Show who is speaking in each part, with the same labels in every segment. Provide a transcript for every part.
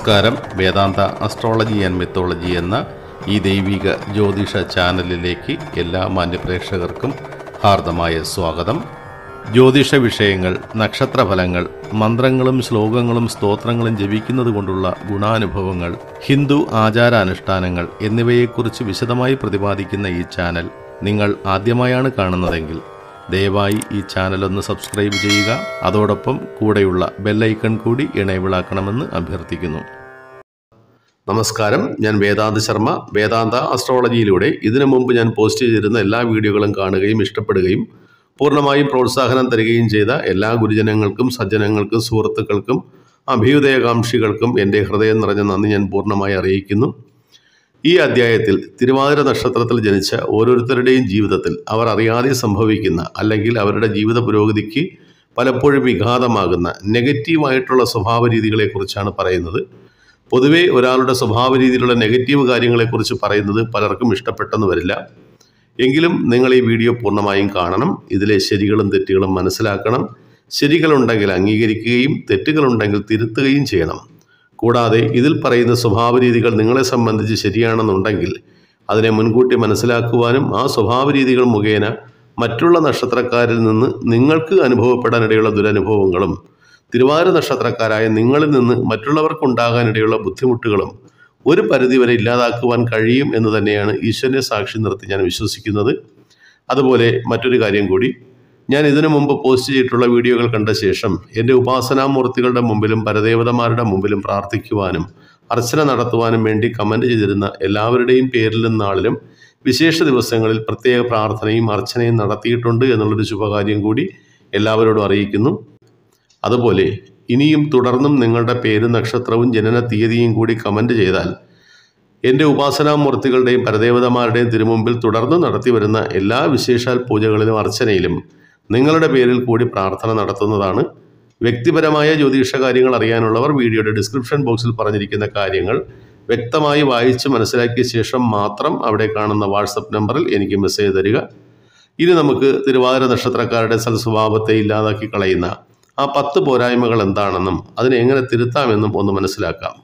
Speaker 1: നമസ്കാരം വേദാന്ത astrology and mythology എന്ന ഈ ദൈവിക ജ്യോതിഷ ചാനലിലേക്ക് എല്ലാ മാന്യപ്രേക്ഷകർക്കും ഹാർദമായ സ്വാഗതം ജ്യോതിഷ വിഷയങ്ങൾ നക്ഷത്രഫലങ്ങൾ മന്ത്രങ്ങളും ശ്ലോകങ്ങളും സ്തോത്രങ്ങളും ജപിക്കുന്നത് കൊണ്ടുള്ള ഗുണാനുഭവങ്ങൾ ഹിന്ദു ആചാരാനുഷ്ഠാനങ്ങൾ എന്നിവയെക്കുറിച്ച് വിശദമായി പ്രതിപാദിക്കുന്ന ഈ ചാനൽ നിങ്ങൾ ആദ്യമായാണ് കാണുന്നതെങ്കിൽ ദയവായി ഈ ചാനൽ ഒന്ന് സബ്സ്ക്രൈബ് ചെയ്യുക അതോടൊപ്പം കൂടെയുള്ള ബെല്ലൈക്കൺ കൂടി ഇണയവിളാക്കണമെന്ന് അഭ്യർത്ഥിക്കുന്നു നമസ്കാരം ഞാൻ വേദാന്ത ശർമ്മ വേദാന്ത അസ്ട്രോളജിയിലൂടെ ഇതിനു മുമ്പ് ഞാൻ പോസ്റ്റ് ചെയ്തിരുന്ന എല്ലാ വീഡിയോകളും കാണുകയും ഇഷ്ടപ്പെടുകയും പൂർണ്ണമായും പ്രോത്സാഹനം തരികയും ചെയ്ത എല്ലാ ഗുരുജനങ്ങൾക്കും സജ്ജനങ്ങൾക്കും സുഹൃത്തുക്കൾക്കും അഭ്യുദയകാംക്ഷികൾക്കും എൻ്റെ ഹൃദയം നിറഞ്ഞ നന്ദി ഞാൻ പൂർണ്ണമായി അറിയിക്കുന്നു ഈ അധ്യായത്തിൽ തിരുവാതിര നക്ഷത്രത്തിൽ ജനിച്ച ഓരോരുത്തരുടെയും ജീവിതത്തിൽ അവർ അറിയാതെ സംഭവിക്കുന്ന അല്ലെങ്കിൽ അവരുടെ ജീവിത പുരോഗതിക്ക് പലപ്പോഴും വിഘാതമാകുന്ന നെഗറ്റീവായിട്ടുള്ള സ്വഭാവ രീതികളെക്കുറിച്ചാണ് പറയുന്നത് പൊതുവേ ഒരാളുടെ സ്വഭാവ രീതിയിലുള്ള നെഗറ്റീവ് കാര്യങ്ങളെക്കുറിച്ച് പറയുന്നത് പലർക്കും ഇഷ്ടപ്പെട്ടെന്ന് വരില്ല എങ്കിലും നിങ്ങൾ ഈ വീഡിയോ പൂർണ്ണമായും കാണണം ഇതിലെ ശരികളും തെറ്റുകളും മനസ്സിലാക്കണം ശരികളുണ്ടെങ്കിൽ അംഗീകരിക്കുകയും തെറ്റുകളുണ്ടെങ്കിൽ തിരുത്തുകയും ചെയ്യണം കൂടാതെ ഇതിൽ പറയുന്ന സ്വഭാവ രീതികൾ നിങ്ങളെ സംബന്ധിച്ച് ശരിയാണെന്നുണ്ടെങ്കിൽ അതിനെ മുൻകൂട്ടി മനസ്സിലാക്കുവാനും ആ സ്വഭാവ രീതികൾ മുഖേന മറ്റുള്ള നക്ഷത്രക്കാരിൽ നിന്ന് നിങ്ങൾക്ക് അനുഭവപ്പെടാനിടയുള്ള ദുരനുഭവങ്ങളും തിരുവാതിര നക്ഷത്രക്കാരായ നിങ്ങളിൽ നിന്ന് മറ്റുള്ളവർക്കുണ്ടാകാനിടയുള്ള ബുദ്ധിമുട്ടുകളും ഒരു പരിധിവരെ ഇല്ലാതാക്കുവാൻ കഴിയും എന്ന് തന്നെയാണ് ഈശ്വരനെ സാക്ഷി നിർത്തി ഞാൻ വിശ്വസിക്കുന്നത് അതുപോലെ മറ്റൊരു കാര്യം കൂടി ഞാൻ ഇതിനു മുമ്പ് പോസ്റ്റ് ചെയ്തിട്ടുള്ള വീഡിയോകൾ കണ്ട ശേഷം എൻ്റെ ഉപാസനാമൂർത്തികളുടെ മുമ്പിലും പരദേവതമാരുടെ മുമ്പിലും പ്രാർത്ഥിക്കുവാനും അർച്ചന നടത്തുവാനും വേണ്ടി കമൻറ്റ് ചെയ്തിരുന്ന എല്ലാവരുടെയും പേരിലും നാളിലും വിശേഷ ദിവസങ്ങളിൽ പ്രത്യേക പ്രാർത്ഥനയും അർച്ചനയും നടത്തിയിട്ടുണ്ട് എന്നുള്ളൊരു ശുഭകാര്യം കൂടി എല്ലാവരോടും അറിയിക്കുന്നു അതുപോലെ ഇനിയും തുടർന്നും നിങ്ങളുടെ പേര് നക്ഷത്രവും ജനന തീയതിയും കൂടി കമൻറ്റ് ചെയ്താൽ എൻ്റെ ഉപാസനാമൂർത്തികളുടെയും പരദേവതമാരുടെയും തിരുമുമ്പിൽ തുടർന്ന് നടത്തി വരുന്ന എല്ലാ വിശേഷാൽ പൂജകളിലും അർച്ചനയിലും നിങ്ങളുടെ പേരിൽ കൂടി പ്രാർത്ഥന നടത്തുന്നതാണ് വ്യക്തിപരമായ ജ്യോതിഷ കാര്യങ്ങൾ അറിയാനുള്ളവർ വീഡിയോയുടെ ഡിസ്ക്രിപ്ഷൻ ബോക്സിൽ പറഞ്ഞിരിക്കുന്ന കാര്യങ്ങൾ വ്യക്തമായി വായിച്ച് മനസ്സിലാക്കിയ ശേഷം മാത്രം അവിടെ കാണുന്ന വാട്സപ്പ് നമ്പറിൽ എനിക്ക് മെസ്സേജ് തരിക ഇനി നമുക്ക് തിരുവാതിര നക്ഷത്രക്കാരുടെ സൽസ്വഭാവത്തെ ഇല്ലാതാക്കി കളയുന്ന ആ പത്ത് പോരായ്മകൾ എന്താണെന്നും അതിനെ എങ്ങനെ തിരുത്താമെന്നും ഒന്ന് മനസ്സിലാക്കാം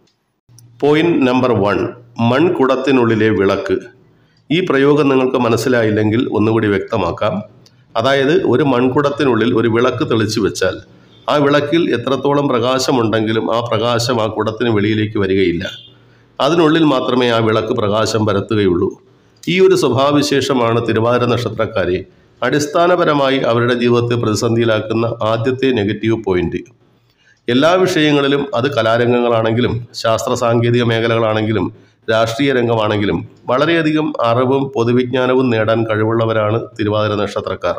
Speaker 1: പോയിന്റ് നമ്പർ വൺ മൺകുടത്തിനുള്ളിലെ വിളക്ക് ഈ പ്രയോഗം നിങ്ങൾക്ക് മനസ്സിലായില്ലെങ്കിൽ ഒന്നുകൂടി വ്യക്തമാക്കാം അതായത് ഒരു മൺകുടത്തിനുള്ളിൽ ഒരു വിളക്ക് തെളിച്ചു വെച്ചാൽ ആ വിളക്കിൽ എത്രത്തോളം പ്രകാശമുണ്ടെങ്കിലും ആ പ്രകാശം ആ കുടത്തിന് വെളിയിലേക്ക് വരികയില്ല അതിനുള്ളിൽ മാത്രമേ ആ വിളക്ക് പ്രകാശം പരത്തുകയുള്ളൂ ഈ ഒരു സ്വഭാവവിശേഷമാണ് തിരുവാതിര നക്ഷത്രക്കാരെ അടിസ്ഥാനപരമായി അവരുടെ ജീവിതത്തെ പ്രതിസന്ധിയിലാക്കുന്ന ആദ്യത്തെ നെഗറ്റീവ് പോയിന്റ് എല്ലാ വിഷയങ്ങളിലും അത് കലാരംഗങ്ങളാണെങ്കിലും ശാസ്ത്ര സാങ്കേതിക മേഖലകളാണെങ്കിലും രാഷ്ട്രീയ രംഗമാണെങ്കിലും വളരെയധികം അറിവും പൊതുവിജ്ഞാനവും നേടാൻ കഴിവുള്ളവരാണ് തിരുവാതിര നക്ഷത്രക്കാർ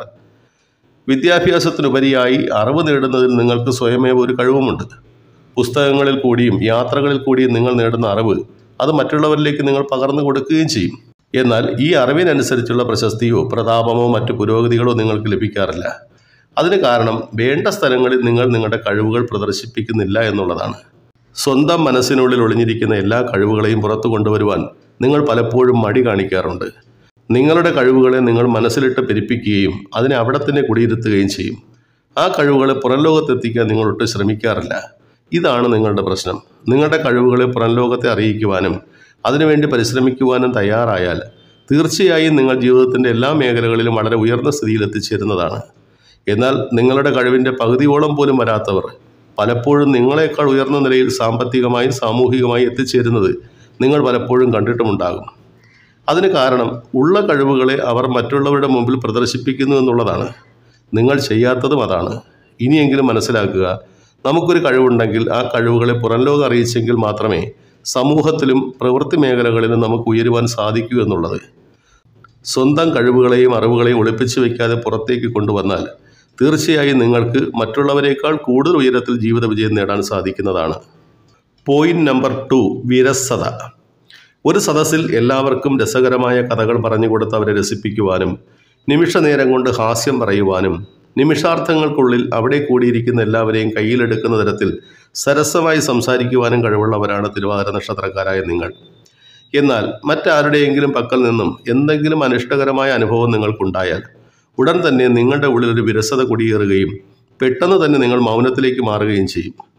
Speaker 1: വിദ്യാഭ്യാസത്തിനുപരിയായി അറിവ് നേടുന്നതിൽ നിങ്ങൾക്ക് സ്വയമേവ ഒരു കഴിവുമുണ്ട് പുസ്തകങ്ങളിൽ കൂടിയും യാത്രകളിൽ കൂടിയും നിങ്ങൾ നേടുന്ന അറിവ് അത് മറ്റുള്ളവരിലേക്ക് നിങ്ങൾ പകർന്നു കൊടുക്കുകയും ചെയ്യും എന്നാൽ ഈ അറിവിനനുസരിച്ചുള്ള പ്രശസ്തിയോ പ്രതാപമോ മറ്റു പുരോഗതികളോ നിങ്ങൾക്ക് ലഭിക്കാറില്ല അതിന് കാരണം വേണ്ട സ്ഥലങ്ങളിൽ നിങ്ങൾ നിങ്ങളുടെ കഴിവുകൾ പ്രദർശിപ്പിക്കുന്നില്ല എന്നുള്ളതാണ് സ്വന്തം മനസ്സിനുള്ളിൽ ഒളിഞ്ഞിരിക്കുന്ന എല്ലാ കഴിവുകളെയും പുറത്തു കൊണ്ടുവരുവാൻ നിങ്ങൾ പലപ്പോഴും മടി കാണിക്കാറുണ്ട് നിങ്ങളുടെ കഴിവുകളെ നിങ്ങൾ മനസ്സിലിട്ട് പെരുപ്പിക്കുകയും അതിനെ അവിടെ തന്നെ കുടിയിരുത്തുകയും ചെയ്യും ആ കഴിവുകളെ പുറം ലോകത്തെത്തിക്കാൻ നിങ്ങൾ ഒട്ടും ശ്രമിക്കാറില്ല ഇതാണ് നിങ്ങളുടെ പ്രശ്നം നിങ്ങളുടെ കഴിവുകളെ പുറം ലോകത്തെ അറിയിക്കുവാനും അതിനുവേണ്ടി പരിശ്രമിക്കുവാനും തയ്യാറായാൽ തീർച്ചയായും നിങ്ങൾ ജീവിതത്തിൻ്റെ എല്ലാ മേഖലകളിലും വളരെ ഉയർന്ന സ്ഥിതിയിൽ എത്തിച്ചേരുന്നതാണ് എന്നാൽ നിങ്ങളുടെ കഴിവിൻ്റെ പകുതിയോളം പോലും വരാത്തവർ പലപ്പോഴും നിങ്ങളെക്കാൾ ഉയർന്ന നിലയിൽ സാമ്പത്തികമായും സാമൂഹികമായും എത്തിച്ചേരുന്നത് നിങ്ങൾ പലപ്പോഴും കണ്ടിട്ടുമുണ്ടാകും അതിന് കാരണം ഉള്ള കഴിവുകളെ അവർ മറ്റുള്ളവരുടെ മുമ്പിൽ പ്രദർശിപ്പിക്കുന്നു എന്നുള്ളതാണ് നിങ്ങൾ ചെയ്യാത്തതും അതാണ് ഇനിയെങ്കിലും മനസ്സിലാക്കുക നമുക്കൊരു കഴിവുണ്ടെങ്കിൽ ആ കഴിവുകളെ പുറം ലോകം അറിയിച്ചെങ്കിൽ മാത്രമേ സമൂഹത്തിലും പ്രവൃത്തി മേഖലകളിലും നമുക്ക് ഉയരുവാൻ സാധിക്കൂ എന്നുള്ളത് സ്വന്തം കഴിവുകളെയും അറിവുകളെയും ഒളിപ്പിച്ചു വയ്ക്കാതെ പുറത്തേക്ക് കൊണ്ടുവന്നാൽ തീർച്ചയായും നിങ്ങൾക്ക് മറ്റുള്ളവരെക്കാൾ കൂടുതൽ ഉയരത്തിൽ ജീവിത വിജയം നേടാൻ സാധിക്കുന്നതാണ് പോയിന്റ് നമ്പർ ടു വിരസത ഒരു സദസ്സിൽ എല്ലാവർക്കും രസകരമായ കഥകൾ പറഞ്ഞു കൊടുത്ത് അവരെ രസിപ്പിക്കുവാനും നിമിഷ നേരം കൊണ്ട് ഹാസ്യം പറയുവാനും നിമിഷാർത്ഥങ്ങൾക്കുള്ളിൽ അവിടെ കൂടിയിരിക്കുന്ന എല്ലാവരെയും കയ്യിലെടുക്കുന്ന തരത്തിൽ സരസമായി സംസാരിക്കുവാനും കഴിവുള്ളവരാണ് തിരുവാതിര നക്ഷത്രക്കാരായ നിങ്ങൾ എന്നാൽ മറ്റാരുടെയെങ്കിലും പക്കൽ നിന്നും എന്തെങ്കിലും അനിഷ്ടകരമായ അനുഭവം നിങ്ങൾക്കുണ്ടായാൽ ഉടൻ തന്നെ നിങ്ങളുടെ ഉള്ളിൽ ഒരു വിരസത കുടിയേറുകയും പെട്ടെന്ന് തന്നെ നിങ്ങൾ മൗനത്തിലേക്ക് മാറുകയും ചെയ്യും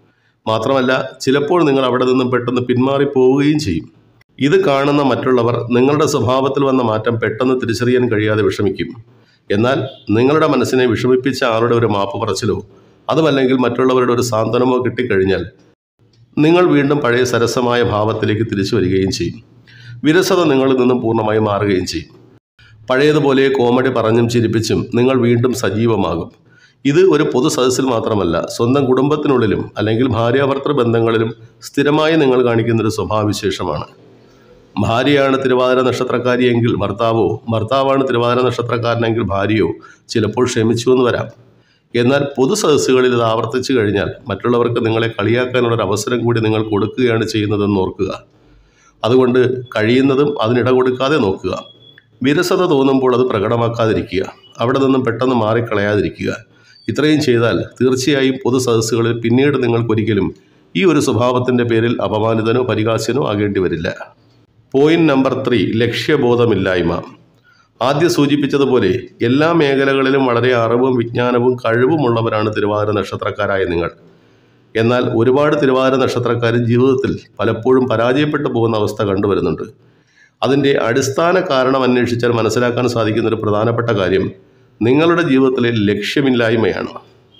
Speaker 1: മാത്രമല്ല ചിലപ്പോൾ നിങ്ങൾ അവിടെ നിന്നും പെട്ടെന്ന് പിന്മാറി പോവുകയും ചെയ്യും ഇത് കാണുന്ന മറ്റുള്ളവർ നിങ്ങളുടെ സ്വഭാവത്തിൽ വന്ന മാറ്റം പെട്ടെന്ന് തിരിച്ചറിയാൻ കഴിയാതെ വിഷമിക്കും എന്നാൽ നിങ്ങളുടെ മനസ്സിനെ വിഷമിപ്പിച്ച ആളുടെ ഒരു മാപ്പ് പറച്ചിലോ അതുമല്ലെങ്കിൽ മറ്റുള്ളവരുടെ ഒരു സാന്ത്വനമോ കിട്ടിക്കഴിഞ്ഞാൽ നിങ്ങൾ വീണ്ടും പഴയ സരസമായ ഭാവത്തിലേക്ക് തിരിച്ചു വരികയും ചെയ്യും വിരസത നിങ്ങളിൽ നിന്നും പൂർണ്ണമായി മാറുകയും ചെയ്യും പഴയതുപോലെ കോമഡി പറഞ്ഞും ചിരിപ്പിച്ചും നിങ്ങൾ വീണ്ടും സജീവമാകും ഇത് ഒരു പൊതു സദസ്സിൽ മാത്രമല്ല സ്വന്തം കുടുംബത്തിനുള്ളിലും അല്ലെങ്കിൽ ഭാര്യാഭർത്തൃ ബന്ധങ്ങളിലും സ്ഥിരമായി നിങ്ങൾ കാണിക്കുന്നൊരു സ്വഭാവവിശേഷമാണ് ഭാര്യയാണ് തിരുവാതിര നക്ഷത്രക്കാരിയെങ്കിൽ ഭർത്താവോ ഭർത്താവാണ് തിരുവാതിര നക്ഷത്രക്കാരനെങ്കിൽ ഭാര്യയോ ചിലപ്പോൾ ക്ഷമിച്ചു എന്ന് വരാം എന്നാൽ പൊതു സദസ്സുകളിൽ ഇത് ആവർത്തിച്ചു കഴിഞ്ഞാൽ മറ്റുള്ളവർക്ക് നിങ്ങളെ കളിയാക്കാനുള്ള ഒരു അവസരം കൂടി നിങ്ങൾ കൊടുക്കുകയാണ് ചെയ്യുന്നതെന്ന് ഓർക്കുക അതുകൊണ്ട് കഴിയുന്നതും അതിനിട കൊടുക്കാതെ നോക്കുക വിരസത തോന്നുമ്പോൾ അത് പ്രകടമാക്കാതിരിക്കുക അവിടെ നിന്നും പെട്ടെന്ന് മാറിക്കളയാതിരിക്കുക ഇത്രയും ചെയ്താൽ തീർച്ചയായും പൊതു സദസ്സുകളിൽ പിന്നീട് നിങ്ങൾക്കൊരിക്കലും ഈ ഒരു സ്വഭാവത്തിൻ്റെ പേരിൽ അപമാനിതനോ പരിഹാസ്യനോ ആകേണ്ടി വരില്ല പോയിന്റ് നമ്പർ ത്രീ ലക്ഷ്യബോധമില്ലായ്മ ആദ്യം സൂചിപ്പിച്ചതുപോലെ എല്ലാ മേഖലകളിലും വളരെ അറിവും വിജ്ഞാനവും കഴിവുമുള്ളവരാണ് തിരുവാതിര നക്ഷത്രക്കാരായ നിങ്ങൾ എന്നാൽ ഒരുപാട് തിരുവാതിര നക്ഷത്രക്കാരും ജീവിതത്തിൽ പലപ്പോഴും പരാജയപ്പെട്ടു പോകുന്ന അവസ്ഥ കണ്ടുവരുന്നുണ്ട് അതിൻ്റെ അടിസ്ഥാന കാരണം അന്വേഷിച്ചാൽ മനസ്സിലാക്കാൻ സാധിക്കുന്ന ഒരു പ്രധാനപ്പെട്ട കാര്യം നിങ്ങളുടെ ജീവിതത്തിലെ ലക്ഷ്യമില്ലായ്മയാണ്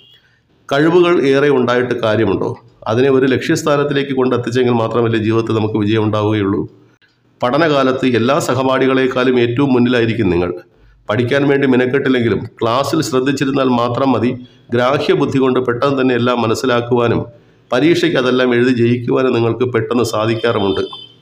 Speaker 1: കഴിവുകൾ ഏറെ ഉണ്ടായിട്ട് കാര്യമുണ്ടോ അതിനെ ഒരു ലക്ഷ്യസ്ഥാനത്തിലേക്ക് കൊണ്ടെത്തിച്ചെങ്കിൽ മാത്രമല്ലേ ജീവിതത്തിൽ നമുക്ക് വിജയം ഉണ്ടാവുകയുള്ളൂ പഠനകാലത്ത് എല്ലാ സഹപാഠികളെക്കാളും ഏറ്റവും മുന്നിലായിരിക്കും നിങ്ങൾ പഠിക്കാൻ വേണ്ടി മിനക്കെട്ടില്ലെങ്കിലും ക്ലാസ്സിൽ ശ്രദ്ധിച്ചിരുന്നാൽ മാത്രം മതി ഗ്രാഹ്യ ബുദ്ധി കൊണ്ട് പെട്ടെന്ന് തന്നെ എല്ലാം മനസ്സിലാക്കുവാനും പരീക്ഷയ്ക്ക് അതെല്ലാം എഴുതി ജയിക്കുവാനും നിങ്ങൾക്ക് പെട്ടെന്ന് സാധിക്കാറുമുണ്ട്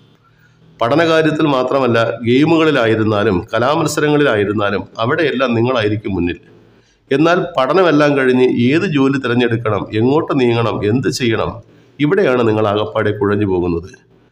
Speaker 1: പഠനകാര്യത്തിൽ മാത്രമല്ല ഗെയിമുകളിലായിരുന്നാലും കലാമത്സരങ്ങളിലായിരുന്നാലും അവിടെയെല്ലാം നിങ്ങളായിരിക്കും മുന്നിൽ എന്നാൽ പഠനമെല്ലാം കഴിഞ്ഞ് ഏത് ജോലി തിരഞ്ഞെടുക്കണം എങ്ങോട്ട് നീങ്ങണം എന്ത് ചെയ്യണം ഇവിടെയാണ് നിങ്ങൾ ആകപ്പാടെ കുഴഞ്ഞു പോകുന്നത്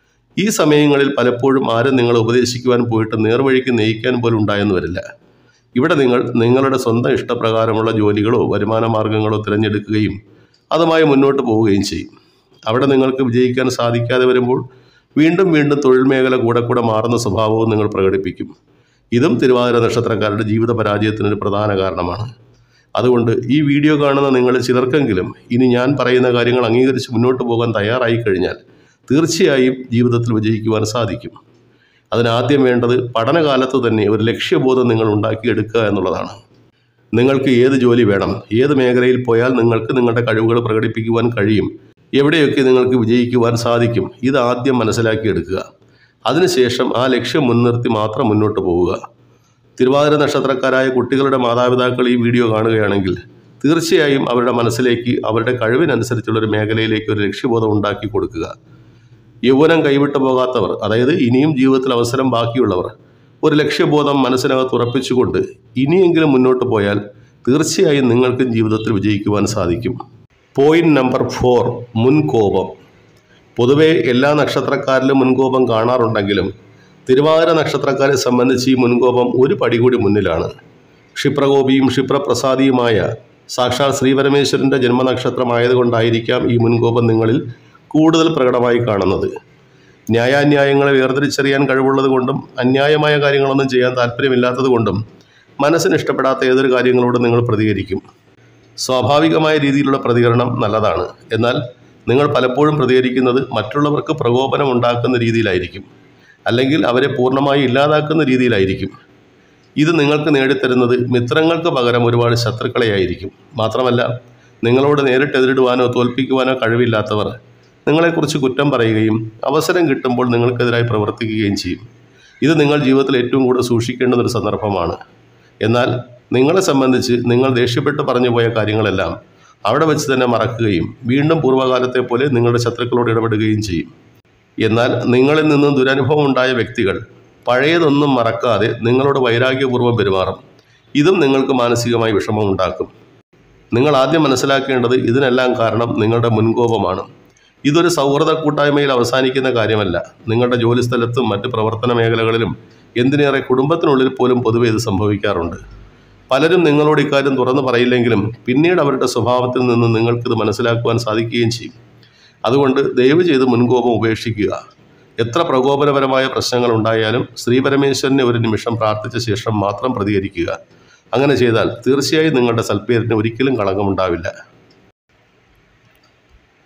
Speaker 1: ഈ സമയങ്ങളിൽ പലപ്പോഴും ആരും നിങ്ങളെ ഉപദേശിക്കുവാൻ പോയിട്ട് നേർവഴിക്ക് നയിക്കാൻ പോലും ഉണ്ടായെന്ന് വരില്ല ഇവിടെ നിങ്ങൾ നിങ്ങളുടെ സ്വന്തം ഇഷ്ടപ്രകാരമുള്ള ജോലികളോ വരുമാന മാർഗങ്ങളോ തിരഞ്ഞെടുക്കുകയും അതുമായി മുന്നോട്ട് പോവുകയും ചെയ്യും അവിടെ നിങ്ങൾക്ക് വിജയിക്കാൻ സാധിക്കാതെ വരുമ്പോൾ വീണ്ടും വീണ്ടും തൊഴിൽ മേഖല കൂടെ കൂടെ മാറുന്ന സ്വഭാവവും നിങ്ങൾ പ്രകടിപ്പിക്കും ഇതും തിരുവാതിര നക്ഷത്രക്കാരുടെ ജീവിത പരാജയത്തിനൊരു പ്രധാന കാരണമാണ് അതുകൊണ്ട് ഈ വീഡിയോ കാണുന്ന നിങ്ങൾ ചിലർക്കെങ്കിലും ഇനി ഞാൻ പറയുന്ന കാര്യങ്ങൾ അംഗീകരിച്ച് മുന്നോട്ട് പോകാൻ തയ്യാറായി കഴിഞ്ഞാൽ തീർച്ചയായും ജീവിതത്തിൽ വിജയിക്കുവാൻ സാധിക്കും അതിനാദ്യം വേണ്ടത് പഠനകാലത്ത് തന്നെ ഒരു ലക്ഷ്യബോധം നിങ്ങൾ ഉണ്ടാക്കിയെടുക്കുക എന്നുള്ളതാണ് നിങ്ങൾക്ക് ഏത് ജോലി വേണം ഏത് മേഖലയിൽ പോയാൽ നിങ്ങൾക്ക് നിങ്ങളുടെ കഴിവുകൾ പ്രകടിപ്പിക്കുവാൻ കഴിയും എവിടെയൊക്കെ നിങ്ങൾക്ക് വിജയിക്കുവാൻ സാധിക്കും ഇത് ആദ്യം മനസ്സിലാക്കിയെടുക്കുക അതിനുശേഷം ആ ലക്ഷ്യം മുൻനിർത്തി മാത്രം മുന്നോട്ട് പോവുക തിരുവാതിര നക്ഷത്രക്കാരായ കുട്ടികളുടെ മാതാപിതാക്കൾ ഈ വീഡിയോ കാണുകയാണെങ്കിൽ തീർച്ചയായും അവരുടെ മനസ്സിലേക്ക് അവരുടെ കഴിവിനനുസരിച്ചുള്ള ഒരു മേഖലയിലേക്ക് ഒരു ലക്ഷ്യബോധം ഉണ്ടാക്കി കൊടുക്കുക യൗവനം കൈവിട്ടു പോകാത്തവർ അതായത് ഇനിയും ജീവിതത്തിൽ അവസരം ബാക്കിയുള്ളവർ ഒരു ലക്ഷ്യബോധം മനസ്സിനകത്ത് ഉറപ്പിച്ചുകൊണ്ട് ഇനിയെങ്കിലും മുന്നോട്ട് പോയാൽ തീർച്ചയായും നിങ്ങൾക്കും ജീവിതത്തിൽ വിജയിക്കുവാൻ സാധിക്കും പോയിന്റ് നമ്പർ ഫോർ മുൻകോപം പൊതുവെ എല്ലാ നക്ഷത്രക്കാരിലും മുൻകോപം കാണാറുണ്ടെങ്കിലും തിരുവാതിര നക്ഷത്രക്കാരെ സംബന്ധിച്ച് ഈ മുൻകോപം ഒരു പടി കൂടി മുന്നിലാണ് ക്ഷിപ്രകോപിയും ക്ഷിപ്രപ്രസാദിയുമായ സാക്ഷാൽ ശ്രീപരമേശ്വരൻ്റെ ജന്മനക്ഷത്രമായതുകൊണ്ടായിരിക്കാം ഈ മുൻകോപം നിങ്ങളിൽ കൂടുതൽ പ്രകടമായി കാണുന്നത് ന്യായാന്യായങ്ങളെ വേർതിരിച്ചറിയാൻ കഴിവുള്ളത് കൊണ്ടും അന്യായമായ കാര്യങ്ങളൊന്നും ചെയ്യാൻ താല്പര്യമില്ലാത്തത് കൊണ്ടും മനസ്സിന് ഇഷ്ടപ്പെടാത്ത ഏതൊരു കാര്യങ്ങളോടും നിങ്ങൾ പ്രതികരിക്കും സ്വാഭാവികമായ രീതിയിലുള്ള പ്രതികരണം നല്ലതാണ് എന്നാൽ നിങ്ങൾ പലപ്പോഴും പ്രതികരിക്കുന്നത് മറ്റുള്ളവർക്ക് പ്രകോപനം ഉണ്ടാക്കുന്ന രീതിയിലായിരിക്കും അല്ലെങ്കിൽ അവരെ പൂർണ്ണമായി ഇല്ലാതാക്കുന്ന രീതിയിലായിരിക്കും ഇത് നിങ്ങൾക്ക് നേടിത്തരുന്നത് മിത്രങ്ങൾക്ക് പകരം ഒരുപാട് ശത്രുക്കളെയായിരിക്കും മാത്രമല്ല നിങ്ങളോട് നേരിട്ട് എതിരിടുവാനോ തോൽപ്പിക്കുവാനോ കഴിവില്ലാത്തവർ നിങ്ങളെക്കുറിച്ച് കുറ്റം പറയുകയും അവസരം കിട്ടുമ്പോൾ നിങ്ങൾക്കെതിരായി പ്രവർത്തിക്കുകയും ചെയ്യും ഇത് നിങ്ങൾ ജീവിതത്തിൽ ഏറ്റവും കൂടുതൽ സൂക്ഷിക്കേണ്ടുന്ന ഒരു സന്ദർഭമാണ് എന്നാൽ നിങ്ങളെ സംബന്ധിച്ച് നിങ്ങൾ ദേഷ്യപ്പെട്ട് പറഞ്ഞു പോയ കാര്യങ്ങളെല്ലാം അവിടെ വെച്ച് തന്നെ മറക്കുകയും വീണ്ടും പൂർവ്വകാലത്തെ പോലെ നിങ്ങളുടെ ശത്രുക്കളോട് ഇടപെടുകയും ചെയ്യും എന്നാൽ നിങ്ങളിൽ നിന്നും ദുരനുഭവം ഉണ്ടായ വ്യക്തികൾ പഴയതൊന്നും മറക്കാതെ നിങ്ങളോട് വൈരാഗ്യപൂർവ്വം പെരുമാറും ഇതും നിങ്ങൾക്ക് മാനസികമായി വിഷമം ഉണ്ടാക്കും നിങ്ങൾ ആദ്യം മനസ്സിലാക്കേണ്ടത് ഇതിനെല്ലാം കാരണം നിങ്ങളുടെ മുൻകോപമാണ് ഇതൊരു സൗഹൃദ കൂട്ടായ്മയിൽ അവസാനിക്കുന്ന കാര്യമല്ല നിങ്ങളുടെ ജോലിസ്ഥലത്തും മറ്റ് പ്രവർത്തന മേഖലകളിലും എന്തിനേറെ കുടുംബത്തിനുള്ളിൽ പോലും പൊതുവെ ഇത് സംഭവിക്കാറുണ്ട് പലരും നിങ്ങളോട് ഇക്കാര്യം തുറന്നു പറയില്ലെങ്കിലും പിന്നീട് അവരുടെ സ്വഭാവത്തിൽ നിന്ന് നിങ്ങൾക്കിത് മനസ്സിലാക്കുവാൻ സാധിക്കുകയും ചെയ്യും അതുകൊണ്ട് ദയവ് ചെയ്ത് മുൻകോപം ഉപേക്ഷിക്കുക എത്ര പ്രകോപനപരമായ പ്രശ്നങ്ങൾ ഉണ്ടായാലും ശ്രീപരമേശ്വരനെ ഒരു നിമിഷം പ്രാർത്ഥിച്ച ശേഷം മാത്രം പ്രതികരിക്കുക അങ്ങനെ ചെയ്താൽ തീർച്ചയായും നിങ്ങളുടെ സൽപ്പേരിന് ഒരിക്കലും കളങ്കമുണ്ടാവില്ല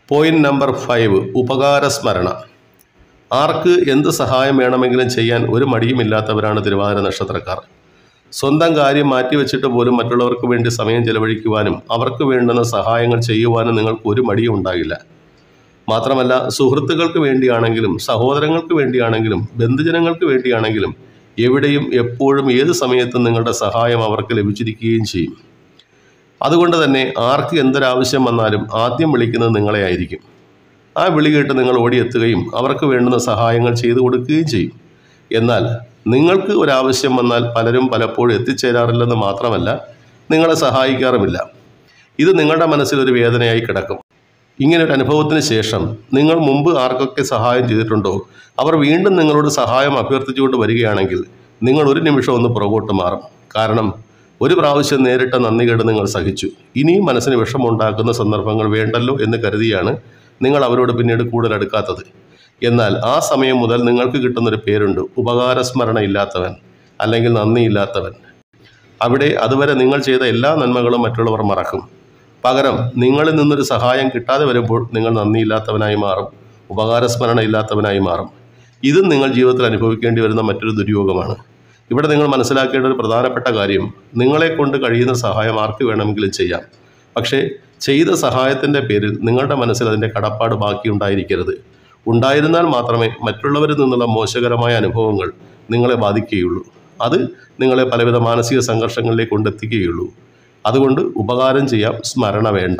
Speaker 1: പോയിന്റ് നമ്പർ ഫൈവ് ഉപകാരസ്മരണ ആർക്ക് എന്ത് സഹായം വേണമെങ്കിലും ചെയ്യാൻ ഒരു മടിയുമില്ലാത്തവരാണ് തിരുവാതിര നക്ഷത്രക്കാർ സ്വന്തം കാര്യം മാറ്റിവെച്ചിട്ട് പോലും മറ്റുള്ളവർക്ക് വേണ്ടി സമയം ചെലവഴിക്കുവാനും അവർക്ക് വേണ്ടുന്ന സഹായങ്ങൾ ചെയ്യുവാനും നിങ്ങൾക്ക് ഒരു മടിയും ഉണ്ടാകില്ല മാത്രമല്ല സുഹൃത്തുക്കൾക്ക് വേണ്ടിയാണെങ്കിലും സഹോദരങ്ങൾക്ക് വേണ്ടിയാണെങ്കിലും ബന്ധുജനങ്ങൾക്ക് വേണ്ടിയാണെങ്കിലും എവിടെയും എപ്പോഴും ഏത് സമയത്തും നിങ്ങളുടെ സഹായം അവർക്ക് ലഭിച്ചിരിക്കുകയും ചെയ്യും അതുകൊണ്ട് തന്നെ ആർക്ക് എന്തൊരാവശ്യം വന്നാലും ആദ്യം വിളിക്കുന്നത് നിങ്ങളെ ആയിരിക്കും ആ വിളി കേട്ട് നിങ്ങൾ ഓടിയെത്തുകയും അവർക്ക് വേണ്ടുന്ന സഹായങ്ങൾ ചെയ്തു കൊടുക്കുകയും ചെയ്യും എന്നാൽ നിങ്ങൾക്ക് ഒരാവശ്യം വന്നാൽ പലരും പലപ്പോഴും എത്തിച്ചേരാറില്ലെന്ന് മാത്രമല്ല നിങ്ങളെ സഹായിക്കാറുമില്ല ഇത് നിങ്ങളുടെ മനസ്സിൽ ഒരു വേദനയായി കിടക്കും ഇങ്ങനെ ഒരു അനുഭവത്തിന് ശേഷം നിങ്ങൾ മുമ്പ് ആർക്കൊക്കെ സഹായം ചെയ്തിട്ടുണ്ടോ അവർ വീണ്ടും നിങ്ങളോട് സഹായം അഭ്യർത്ഥിച്ചുകൊണ്ട് വരികയാണെങ്കിൽ നിങ്ങൾ ഒരു നിമിഷം ഒന്ന് പുറകോട്ട് മാറും കാരണം ഒരു പ്രാവശ്യം നേരിട്ട നന്ദികേട് നിങ്ങൾ സഹിച്ചു ഇനിയും മനസ്സിന് വിഷമമുണ്ടാക്കുന്ന സന്ദർഭങ്ങൾ വേണ്ടല്ലോ എന്ന് കരുതിയാണ് നിങ്ങൾ അവരോട് പിന്നീട് കൂടുതൽ അടുക്കാത്തത് എന്നാൽ ആ സമയം മുതൽ നിങ്ങൾക്ക് കിട്ടുന്നൊരു പേരുണ്ട് ഉപകാരസ്മരണ ഇല്ലാത്തവൻ അല്ലെങ്കിൽ നന്ദിയില്ലാത്തവൻ അവിടെ അതുവരെ നിങ്ങൾ ചെയ്ത എല്ലാ നന്മകളും മറ്റുള്ളവർ മറക്കും പകരം നിങ്ങളിൽ നിന്നൊരു സഹായം കിട്ടാതെ വരുമ്പോൾ നിങ്ങൾ നന്ദിയില്ലാത്തവനായി മാറും ഉപകാരസ്മരണ ഇല്ലാത്തവനായി മാറും ഇതും നിങ്ങൾ ജീവിതത്തിൽ അനുഭവിക്കേണ്ടി വരുന്ന മറ്റൊരു ദുര്യോഗമാണ് ഇവിടെ നിങ്ങൾ മനസ്സിലാക്കേണ്ട ഒരു പ്രധാനപ്പെട്ട കാര്യം നിങ്ങളെ കൊണ്ട് കഴിയുന്ന സഹായം ആർക്ക് വേണമെങ്കിലും ചെയ്യാം പക്ഷേ ചെയ്ത സഹായത്തിൻ്റെ പേരിൽ നിങ്ങളുടെ മനസ്സിൽ അതിൻ്റെ കടപ്പാട് ബാക്കിയുണ്ടായിരിക്കരുത് ഉണ്ടായിരുന്നാൽ മാത്രമേ മറ്റുള്ളവരിൽ നിന്നുള്ള മോശകരമായ അനുഭവങ്ങൾ നിങ്ങളെ ബാധിക്കുകയുള്ളൂ അത് നിങ്ങളെ പലവിധ മാനസിക സംഘർഷങ്ങളിലേക്ക് കൊണ്ടെത്തിക്കുകയുള്ളൂ അതുകൊണ്ട് ഉപകാരം ചെയ്യാം സ്മരണ വേണ്ട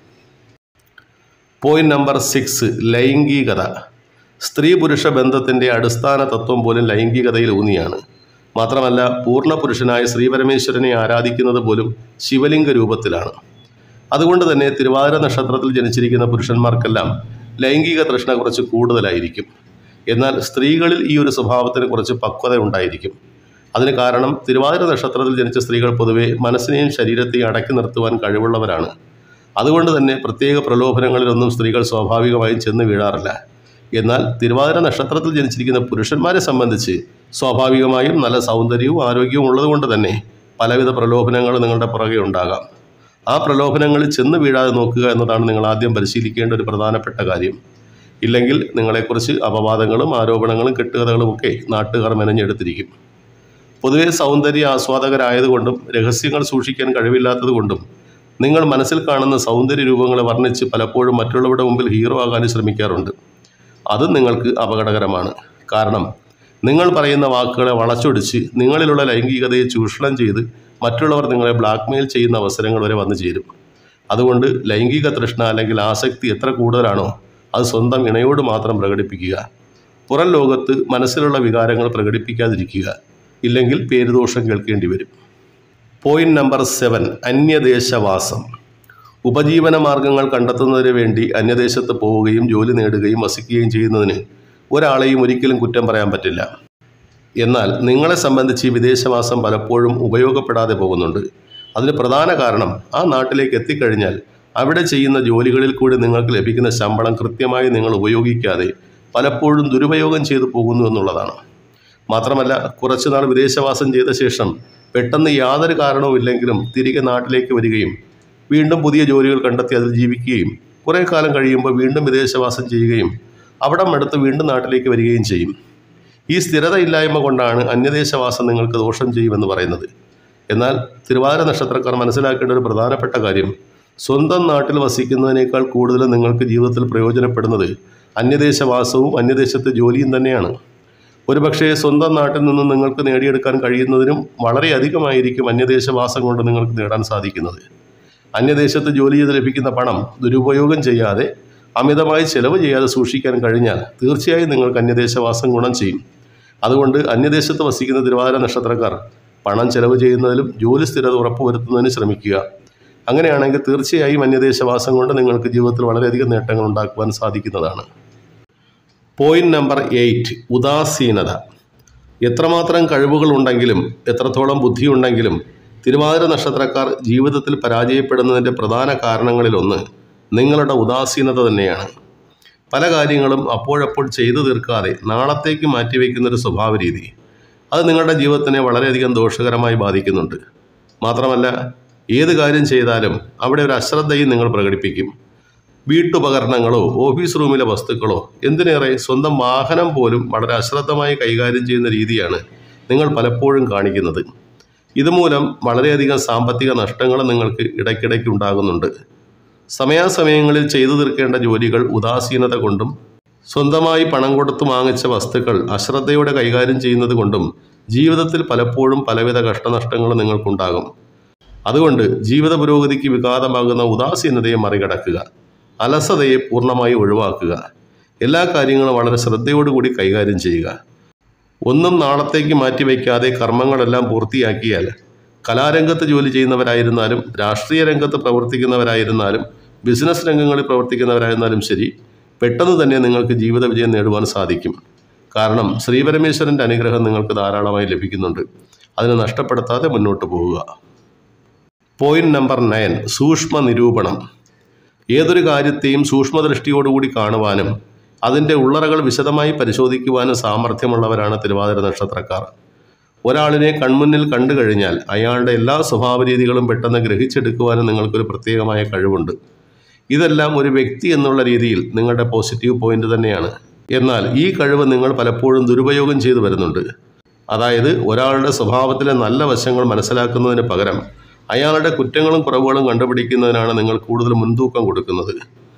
Speaker 1: പോയിന്റ് നമ്പർ സിക്സ് ലൈംഗികത സ്ത്രീ പുരുഷ ബന്ധത്തിൻ്റെ അടിസ്ഥാന തത്വം പോലും ലൈംഗികതയിൽ ഊന്നിയാണ് മാത്രമല്ല പൂർണ്ണ പുരുഷനായ ശ്രീപരമേശ്വരനെ ആരാധിക്കുന്നത് പോലും ശിവലിംഗ രൂപത്തിലാണ് അതുകൊണ്ട് തന്നെ തിരുവാതിര നക്ഷത്രത്തിൽ ജനിച്ചിരിക്കുന്ന പുരുഷന്മാർക്കെല്ലാം ലൈംഗിക തൃഷ്ണ കുറച്ച് കൂടുതലായിരിക്കും എന്നാൽ സ്ത്രീകളിൽ ഈ ഒരു സ്വഭാവത്തിന് കുറച്ച് പക്വത ഉണ്ടായിരിക്കും അതിന് കാരണം തിരുവാതിര നക്ഷത്രത്തിൽ ജനിച്ച സ്ത്രീകൾ പൊതുവെ മനസ്സിനെയും ശരീരത്തെയും അടക്കി നിർത്തുവാൻ കഴിവുള്ളവരാണ് അതുകൊണ്ട് തന്നെ പ്രത്യേക പ്രലോഭനങ്ങളിലൊന്നും സ്ത്രീകൾ സ്വാഭാവികമായും ചെന്ന് വീഴാറില്ല എന്നാൽ തിരുവാതിര നക്ഷത്രത്തിൽ ജനിച്ചിരിക്കുന്ന പുരുഷന്മാരെ സംബന്ധിച്ച് സ്വാഭാവികമായും നല്ല സൗന്ദര്യവും ആരോഗ്യവും ഉള്ളതുകൊണ്ട് തന്നെ പലവിധ പ്രലോഭനങ്ങൾ നിങ്ങളുടെ പുറകെ ഉണ്ടാകാം ആ പ്രലോഭനങ്ങളിൽ ചെന്ന് വീഴാതെ നോക്കുക എന്നതാണ് നിങ്ങൾ ആദ്യം പരിശീലിക്കേണ്ട ഒരു പ്രധാനപ്പെട്ട കാര്യം ഇല്ലെങ്കിൽ നിങ്ങളെക്കുറിച്ച് അപവാദങ്ങളും ആരോപണങ്ങളും കെട്ടുകഥകളും ഒക്കെ നാട്ടുകാർ മെനഞ്ഞെടുത്തിരിക്കും പൊതുവെ സൗന്ദര്യ ആസ്വാദകരായതുകൊണ്ടും രഹസ്യങ്ങൾ സൂക്ഷിക്കാൻ കഴിവില്ലാത്തതുകൊണ്ടും നിങ്ങൾ മനസ്സിൽ കാണുന്ന സൗന്ദര്യ രൂപങ്ങളെ വർണ്ണിച്ച് പലപ്പോഴും മറ്റുള്ളവരുടെ മുമ്പിൽ ഹീറോ ആകാനും ശ്രമിക്കാറുണ്ട് അതും നിങ്ങൾക്ക് അപകടകരമാണ് കാരണം നിങ്ങൾ പറയുന്ന വാക്കുകളെ വളച്ചൊടിച്ച് നിങ്ങളിലുള്ള ലൈംഗികതയെ ചൂഷണം ചെയ്ത് മറ്റുള്ളവർ നിങ്ങളെ ബ്ലാക്ക്മെയിൽ ചെയ്യുന്ന അവസരങ്ങൾ വരെ വന്നു ചേരും അതുകൊണ്ട് ലൈംഗിക തൃഷ്ണ അല്ലെങ്കിൽ ആസക്തി എത്ര കൂടുതലാണോ അത് സ്വന്തം ഇണയോട് മാത്രം പ്രകടിപ്പിക്കുക പുറം ലോകത്ത് മനസ്സിലുള്ള വികാരങ്ങൾ പ്രകടിപ്പിക്കാതിരിക്കുക ഇല്ലെങ്കിൽ പേരുദോഷം കേൾക്കേണ്ടി വരും പോയിന്റ് നമ്പർ സെവൻ അന്യദേശവാസം ഉപജീവന മാർഗങ്ങൾ കണ്ടെത്തുന്നതിന് വേണ്ടി അന്യദേശത്ത് പോവുകയും ജോലി നേടുകയും വസിക്കുകയും ചെയ്യുന്നതിന് ഒരാളെയും ഒരിക്കലും കുറ്റം പറയാൻ പറ്റില്ല എന്നാൽ നിങ്ങളെ സംബന്ധിച്ച് ഈ വിദേശവാസം പലപ്പോഴും ഉപയോഗപ്പെടാതെ പോകുന്നുണ്ട് അതിന് പ്രധാന കാരണം ആ നാട്ടിലേക്ക് എത്തിക്കഴിഞ്ഞാൽ അവിടെ ചെയ്യുന്ന ജോലികളിൽ കൂടി നിങ്ങൾക്ക് ലഭിക്കുന്ന ശമ്പളം കൃത്യമായി നിങ്ങൾ ഉപയോഗിക്കാതെ പലപ്പോഴും ദുരുപയോഗം ചെയ്തു പോകുന്നു എന്നുള്ളതാണ് മാത്രമല്ല കുറച്ചുനാൾ വിദേശവാസം ചെയ്ത ശേഷം പെട്ടെന്ന് യാതൊരു കാരണവുമില്ലെങ്കിലും തിരികെ നാട്ടിലേക്ക് വരികയും വീണ്ടും പുതിയ ജോലികൾ കണ്ടെത്തി അതിൽ ജീവിക്കുകയും കുറേ കാലം കഴിയുമ്പോൾ വീണ്ടും വിദേശവാസം ചെയ്യുകയും അവിടം അടുത്ത് വീണ്ടും നാട്ടിലേക്ക് വരികയും ചെയ്യും ഈ സ്ഥിരതയില്ലായ്മ കൊണ്ടാണ് അന്യദേശവാസം നിങ്ങൾക്ക് ദോഷം ചെയ്യുമെന്ന് പറയുന്നത് എന്നാൽ തിരുവാതിര നക്ഷത്രക്കാർ മനസ്സിലാക്കേണ്ട ഒരു പ്രധാനപ്പെട്ട കാര്യം സ്വന്തം നാട്ടിൽ വസിക്കുന്നതിനേക്കാൾ കൂടുതൽ നിങ്ങൾക്ക് ജീവിതത്തിൽ പ്രയോജനപ്പെടുന്നത് അന്യദേശവാസവും അന്യദേശത്തെ ജോലിയും തന്നെയാണ് ഒരുപക്ഷേ സ്വന്തം നാട്ടിൽ നിന്ന് നിങ്ങൾക്ക് നേടിയെടുക്കാൻ കഴിയുന്നതിനും വളരെയധികമായിരിക്കും അന്യദേശവാസം കൊണ്ട് നിങ്ങൾക്ക് നേടാൻ സാധിക്കുന്നത് അന്യദേശത്ത് ജോലി ചെയ്ത് ലഭിക്കുന്ന പണം ദുരുപയോഗം ചെയ്യാതെ അമിതമായി ചെലവ് ചെയ്യാതെ സൂക്ഷിക്കാൻ കഴിഞ്ഞാൽ തീർച്ചയായും നിങ്ങൾക്ക് അന്യദേശവാസം ഗുണം ചെയ്യും അതുകൊണ്ട് അന്യദേശത്ത് വസിക്കുന്ന തിരുവാതിര നക്ഷത്രക്കാർ പണം ചെലവ് ചെയ്യുന്നതിലും ജോലി സ്ഥിരത ഉറപ്പുവരുത്തുന്നതിന് ശ്രമിക്കുക അങ്ങനെയാണെങ്കിൽ തീർച്ചയായും അന്യദേശവാസം കൊണ്ട് നിങ്ങൾക്ക് ജീവിതത്തിൽ വളരെയധികം നേട്ടങ്ങൾ ഉണ്ടാക്കുവാൻ സാധിക്കുന്നതാണ് പോയിന്റ് നമ്പർ എയ്റ്റ് ഉദാസീനത എത്രമാത്രം കഴിവുകൾ ഉണ്ടെങ്കിലും എത്രത്തോളം ബുദ്ധിയുണ്ടെങ്കിലും തിരുവാതിര നക്ഷത്രക്കാർ ജീവിതത്തിൽ പരാജയപ്പെടുന്നതിൻ്റെ പ്രധാന കാരണങ്ങളിലൊന്ന് നിങ്ങളുടെ ഉദാസീനത തന്നെയാണ് പല കാര്യങ്ങളും അപ്പോഴപ്പോൾ ചെയ്തു തീർക്കാതെ നാളത്തേക്ക് മാറ്റിവെക്കുന്നൊരു സ്വഭാവ രീതി അത് നിങ്ങളുടെ ജീവിതത്തിനെ വളരെയധികം ദോഷകരമായി ബാധിക്കുന്നുണ്ട് മാത്രമല്ല ഏത് കാര്യം ചെയ്താലും അവിടെ ഒരു അശ്രദ്ധയും നിങ്ങൾ പ്രകടിപ്പിക്കും വീട്ടുപകരണങ്ങളോ ഓഫീസ് റൂമിലെ വസ്തുക്കളോ എന്തിനേറെ സ്വന്തം വാഹനം പോലും വളരെ അശ്രദ്ധമായി കൈകാര്യം ചെയ്യുന്ന രീതിയാണ് നിങ്ങൾ പലപ്പോഴും കാണിക്കുന്നത് ഇതുമൂലം വളരെയധികം സാമ്പത്തിക നഷ്ടങ്ങൾ നിങ്ങൾക്ക് ഇടയ്ക്കിടയ്ക്ക് ഉണ്ടാകുന്നുണ്ട് സമയാസമയങ്ങളിൽ ചെയ്തു തീർക്കേണ്ട ജോലികൾ ഉദാസീനത കൊണ്ടും സ്വന്തമായി പണം കൊടുത്ത് വാങ്ങിച്ച വസ്തുക്കൾ അശ്രദ്ധയോടെ കൈകാര്യം ചെയ്യുന്നത് കൊണ്ടും ജീവിതത്തിൽ പലപ്പോഴും പലവിധ കഷ്ടനഷ്ടങ്ങളും നിങ്ങൾക്കുണ്ടാകും അതുകൊണ്ട് ജീവിത പുരോഗതിക്ക് വിഘാതമാകുന്ന ഉദാസീനതയെ മറികടക്കുക അലസതയെ പൂർണ്ണമായി ഒഴിവാക്കുക എല്ലാ കാര്യങ്ങളും വളരെ ശ്രദ്ധയോടുകൂടി കൈകാര്യം ചെയ്യുക ഒന്നും നാളത്തേക്ക് മാറ്റിവെക്കാതെ കർമ്മങ്ങളെല്ലാം പൂർത്തിയാക്കിയാൽ കലാരംഗത്ത് ജോലി ചെയ്യുന്നവരായിരുന്നാലും രാഷ്ട്രീയ രംഗത്ത് പ്രവർത്തിക്കുന്നവരായിരുന്നാലും ബിസിനസ് രംഗങ്ങളിൽ പ്രവർത്തിക്കുന്നവരായിരുന്നാലും ശരി പെട്ടെന്ന് തന്നെ നിങ്ങൾക്ക് ജീവിത വിജയം നേടുവാൻ സാധിക്കും കാരണം ശ്രീപരമേശ്വരൻ്റെ അനുഗ്രഹം നിങ്ങൾക്ക് ധാരാളമായി ലഭിക്കുന്നുണ്ട് അതിനെ നഷ്ടപ്പെടുത്താതെ മുന്നോട്ട് പോവുക പോയിന്റ് നമ്പർ നയൻ സൂക്ഷ്മ നിരൂപണം ഏതൊരു കാര്യത്തെയും സൂക്ഷ്മദൃഷ്ടിയോടുകൂടി കാണുവാനും അതിൻ്റെ ഉള്ളറകൾ വിശദമായി പരിശോധിക്കുവാനും സാമർഥ്യമുള്ളവരാണ് തിരുവാതിര നക്ഷത്രക്കാർ ഒരാളിനെ കൺമുന്നിൽ കണ്ടു കഴിഞ്ഞാൽ അയാളുടെ എല്ലാ സ്വഭാവരീതികളും പെട്ടെന്ന് ഗ്രഹിച്ചെടുക്കുവാനും നിങ്ങൾക്കൊരു പ്രത്യേകമായ കഴിവുണ്ട് ഇതെല്ലാം ഒരു വ്യക്തി എന്നുള്ള രീതിയിൽ നിങ്ങളുടെ പോസിറ്റീവ് പോയിന്റ് തന്നെയാണ് എന്നാൽ ഈ കഴിവ് നിങ്ങൾ പലപ്പോഴും ദുരുപയോഗം ചെയ്തു വരുന്നുണ്ട് അതായത് ഒരാളുടെ സ്വഭാവത്തിലെ നല്ല വശങ്ങൾ മനസ്സിലാക്കുന്നതിന് പകരം അയാളുടെ കുറ്റങ്ങളും കുറവുകളും കണ്ടുപിടിക്കുന്നതിനാണ് നിങ്ങൾ കൂടുതൽ മുൻതൂക്കം കൊടുക്കുന്നത്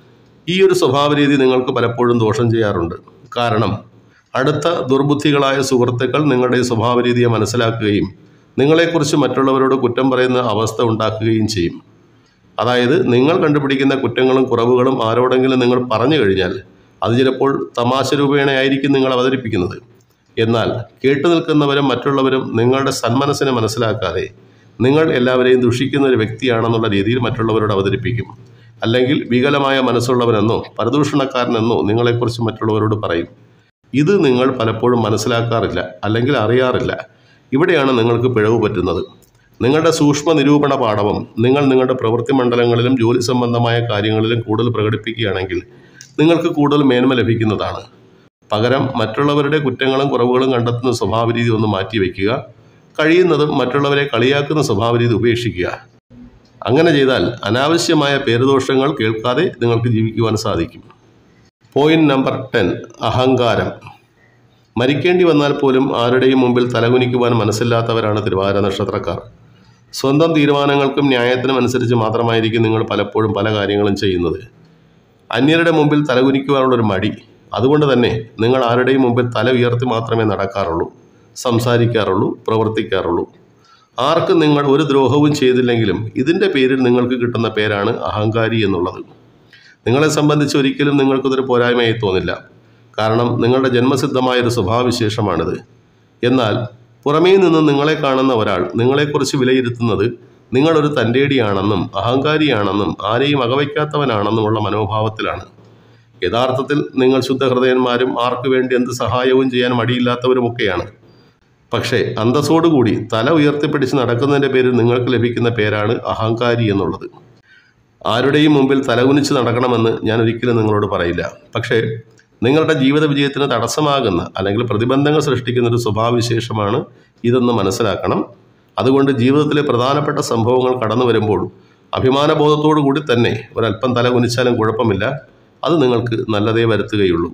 Speaker 1: ഈ ഒരു സ്വഭാവരീതി നിങ്ങൾക്ക് പലപ്പോഴും ദോഷം ചെയ്യാറുണ്ട് കാരണം അടുത്ത ദുർബുദ്ധികളായ സുഹൃത്തുക്കൾ നിങ്ങളുടെ ഈ സ്വഭാവരീതിയെ മനസ്സിലാക്കുകയും നിങ്ങളെക്കുറിച്ച് മറ്റുള്ളവരോട് കുറ്റം പറയുന്ന അവസ്ഥ ഉണ്ടാക്കുകയും ചെയ്യും അതായത് നിങ്ങൾ കണ്ടുപിടിക്കുന്ന കുറ്റങ്ങളും കുറവുകളും ആരോടെങ്കിലും നിങ്ങൾ പറഞ്ഞു കഴിഞ്ഞാൽ അത് ചിലപ്പോൾ തമാശ രൂപേണയായിരിക്കും നിങ്ങൾ അവതരിപ്പിക്കുന്നത് എന്നാൽ കേട്ടു നിൽക്കുന്നവരും മറ്റുള്ളവരും നിങ്ങളുടെ സന്മനസ്സിനെ മനസ്സിലാക്കാതെ നിങ്ങൾ എല്ലാവരെയും ദുഷിക്കുന്ന ഒരു വ്യക്തിയാണെന്നുള്ള രീതിയിൽ മറ്റുള്ളവരോട് അവതരിപ്പിക്കും അല്ലെങ്കിൽ വികലമായ മനസ്സുള്ളവനെന്നോ പരദൂഷണക്കാരനെന്നോ നിങ്ങളെക്കുറിച്ച് മറ്റുള്ളവരോട് പറയും ഇത് നിങ്ങൾ പലപ്പോഴും മനസ്സിലാക്കാറില്ല അല്ലെങ്കിൽ അറിയാറില്ല ഇവിടെയാണ് നിങ്ങൾക്ക് പിഴവ് പറ്റുന്നത് നിങ്ങളുടെ സൂക്ഷ്മ നിരൂപണ പാഠവും നിങ്ങൾ നിങ്ങളുടെ പ്രവൃത്തി മണ്ഡലങ്ങളിലും ജോലി സംബന്ധമായ കാര്യങ്ങളിലും കൂടുതൽ പ്രകടിപ്പിക്കുകയാണെങ്കിൽ നിങ്ങൾക്ക് കൂടുതൽ മേന്മ ലഭിക്കുന്നതാണ് പകരം മറ്റുള്ളവരുടെ കുറ്റങ്ങളും കുറവുകളും കണ്ടെത്തുന്ന സ്വഭാവരീതി ഒന്ന് മാറ്റിവെക്കുക കഴിയുന്നതും മറ്റുള്ളവരെ കളിയാക്കുന്ന സ്വഭാവരീതി ഉപേക്ഷിക്കുക അങ്ങനെ ചെയ്താൽ അനാവശ്യമായ പേരുദോഷങ്ങൾ കേൾക്കാതെ നിങ്ങൾക്ക് ജീവിക്കുവാൻ സാധിക്കും പോയിന്റ് നമ്പർ ടെൻ അഹങ്കാരം മരിക്കേണ്ടി വന്നാൽ പോലും ആരുടെയും മുമ്പിൽ തലകുനിക്കുവാൻ മനസ്സില്ലാത്തവരാണ് തിരുവാതിര നക്ഷത്രക്കാർ സ്വന്തം തീരുമാനങ്ങൾക്കും ന്യായത്തിനും അനുസരിച്ച് മാത്രമായിരിക്കും നിങ്ങൾ പലപ്പോഴും പല കാര്യങ്ങളും ചെയ്യുന്നത് അന്യരുടെ മുമ്പിൽ തലകുനിക്കുവാനുള്ളൊരു മടി അതുകൊണ്ട് തന്നെ നിങ്ങൾ ആരുടെയും മുമ്പിൽ തല ഉയർത്തി മാത്രമേ നടക്കാറുള്ളൂ സംസാരിക്കാറുള്ളൂ പ്രവർത്തിക്കാറുള്ളൂ ആർക്കും നിങ്ങൾ ഒരു ദ്രോഹവും ചെയ്തില്ലെങ്കിലും ഇതിൻ്റെ പേരിൽ നിങ്ങൾക്ക് കിട്ടുന്ന പേരാണ് അഹങ്കാരി എന്നുള്ളത് നിങ്ങളെ സംബന്ധിച്ച് ഒരിക്കലും നിങ്ങൾക്കതൊരു പോരായ്മയായി തോന്നില്ല കാരണം നിങ്ങളുടെ ജന്മസിദ്ധമായൊരു സ്വഭാവവിശേഷമാണിത് എന്നാൽ പുറമേ നിന്ന് നിങ്ങളെ കാണുന്ന ഒരാൾ നിങ്ങളെക്കുറിച്ച് വിലയിരുത്തുന്നത് നിങ്ങളൊരു തൻ്റേടിയാണെന്നും അഹങ്കാരിയാണെന്നും ആരെയും അകവയ്ക്കാത്തവനാണെന്നുമുള്ള മനോഭാവത്തിലാണ് യഥാർത്ഥത്തിൽ നിങ്ങൾ ശുദ്ധഹൃദയന്മാരും ആർക്കു വേണ്ടി എന്ത് സഹായവും ചെയ്യാൻ മടിയില്ലാത്തവരുമൊക്കെയാണ് പക്ഷേ അന്തസ്സോടുകൂടി തല ഉയർത്തിപ്പിടിച്ച് നടക്കുന്നതിൻ്റെ പേരിൽ നിങ്ങൾക്ക് ലഭിക്കുന്ന പേരാണ് അഹങ്കാരി എന്നുള്ളത് ആരുടെയും മുമ്പിൽ തലകുനിച്ച് നടക്കണമെന്ന് ഞാൻ ഒരിക്കലും നിങ്ങളോട് പറയില്ല പക്ഷേ നിങ്ങളുടെ ജീവിത വിജയത്തിന് തടസ്സമാകുന്ന അല്ലെങ്കിൽ പ്രതിബന്ധങ്ങൾ സൃഷ്ടിക്കുന്ന ഒരു സ്വഭാവവിശേഷമാണ് ഇതെന്ന് മനസ്സിലാക്കണം അതുകൊണ്ട് ജീവിതത്തിലെ പ്രധാനപ്പെട്ട സംഭവങ്ങൾ കടന്നു വരുമ്പോൾ അഭിമാനബോധത്തോടു കൂടി തന്നെ ഒരല്പം തല കുനിച്ചാലും കുഴപ്പമില്ല അത് നിങ്ങൾക്ക് നല്ലതേ വരുത്തുകയുള്ളൂ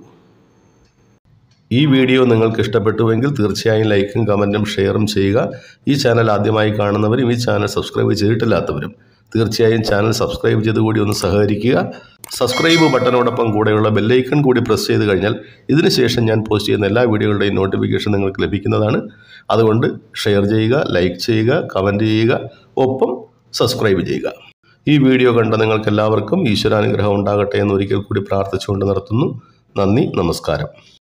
Speaker 1: ഈ വീഡിയോ നിങ്ങൾക്ക് ഇഷ്ടപ്പെട്ടുവെങ്കിൽ തീർച്ചയായും ലൈക്കും കമൻറ്റും ഷെയറും ചെയ്യുക ഈ ചാനൽ ആദ്യമായി കാണുന്നവരും ഈ ചാനൽ സബ്സ്ക്രൈബ് ചെയ്തിട്ടില്ലാത്തവരും തീർച്ചയായും ചാനൽ സബ്സ്ക്രൈബ് ചെയ്ത് കൂടി ഒന്ന് സഹകരിക്കുക സബ്സ്ക്രൈബ് ബട്ടനോടൊപ്പം കൂടെയുള്ള ബെല്ലൈക്കൺ കൂടി പ്രസ് ചെയ്ത് കഴിഞ്ഞാൽ ഇതിനുശേഷം ഞാൻ പോസ്റ്റ് ചെയ്യുന്ന എല്ലാ വീഡിയോകളുടെയും നോട്ടിഫിക്കേഷൻ നിങ്ങൾക്ക് ലഭിക്കുന്നതാണ് അതുകൊണ്ട് ഷെയർ ചെയ്യുക ലൈക്ക് ചെയ്യുക കമൻറ്റ് ചെയ്യുക ഒപ്പം സബ്സ്ക്രൈബ് ചെയ്യുക ഈ വീഡിയോ കണ്ട നിങ്ങൾക്ക് എല്ലാവർക്കും ഈശ്വരാനുഗ്രഹം ഉണ്ടാകട്ടെ എന്ന് ഒരിക്കൽ കൂടി പ്രാർത്ഥിച്ചുകൊണ്ട് നിർത്തുന്നു നന്ദി നമസ്കാരം